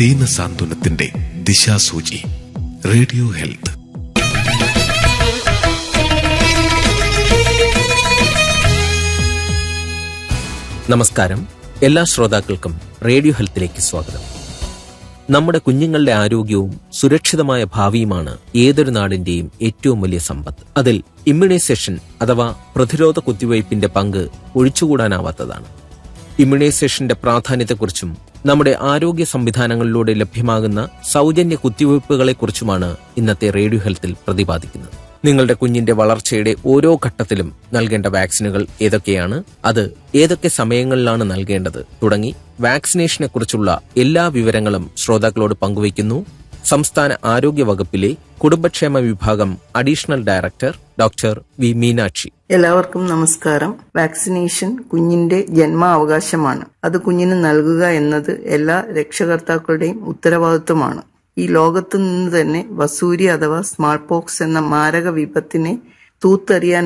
ദീന സാന്ത്വനത്തിന്റെ ദിശാസൂചി radio health നമസ്കാരം എല്ലാ ശ്രോതാക്കൾക്കും റേഡിയോ ഹെൽത്തിലേക്ക് സ്വാഗതം നമ്മുടെ കുഞ്ഞുങ്ങളുടെ ആരോഗ്യവും സുരക്ഷിതമായ ഭാവിയുമാണ് ഏതൊരു നാടിന്റെയും ഏറ്റവും വലിയ സമ്പത്ത് അതിൽ ഇമ്മ്യൂണൈസേഷൻ അഥവാ പ്രതിരോധ കുത്തിവയ്പ്പിന്റെ പങ്ക് ഒഴിച്ചുകൂടാനാവാത്തതാണ് ഇമ്മ്യൂണൈസേഷന്റെ പ്രാധാന്യത്തെക്കുറിച്ചും നമ്മുടെ ആരോഗ്യ സംവിധാനങ്ങളിലൂടെ ലഭ്യമാകുന്ന സൗജന്യ കുത്തിവയ്പ്പുകളെക്കുറിച്ചുമാണ് ഇന്നത്തെ റേഡിയോ ഹെൽത്തിൽ പ്രതിപാദിക്കുന്നത് നിങ്ങളുടെ കുഞ്ഞിന്റെ വളർച്ചയുടെ ഓരോ ഘട്ടത്തിലും നൽകേണ്ട വാക്സിനുകൾ ഏതൊക്കെയാണ് അത് ഏതൊക്കെ സമയങ്ങളിലാണ് നൽകേണ്ടത് തുടങ്ങി വാക്സിനേഷനെ കുറിച്ചുള്ള എല്ലാ വിവരങ്ങളും ശ്രോതാക്കളോട് പങ്കുവയ്ക്കുന്നു സംസ്ഥാന ആരോഗ്യ വകുപ്പിലെ കുടുംബക്ഷേമ വിഭാഗം additional director doctor V Meenakshi എല്ലാവർക്കും നമസ്കാരം വാക്സിനേഷൻ കുഞ്ഞിന്റെ ജന്മാവകാശമാണ് അത് കുഞ്ഞിന് നൽകുക എന്നത് എല്ലാ രക്ഷകർത്താക്കളുടെയും ഉത്തരവാദിത്വമാണ് ഈ ലോകത്തു നിന്ന് തന്നെ വസൂരി അഥവാ സ്മാൾ പോക്സ് എന്ന മാരക വിപത്തിനെ തൂത്തെറിയാൻ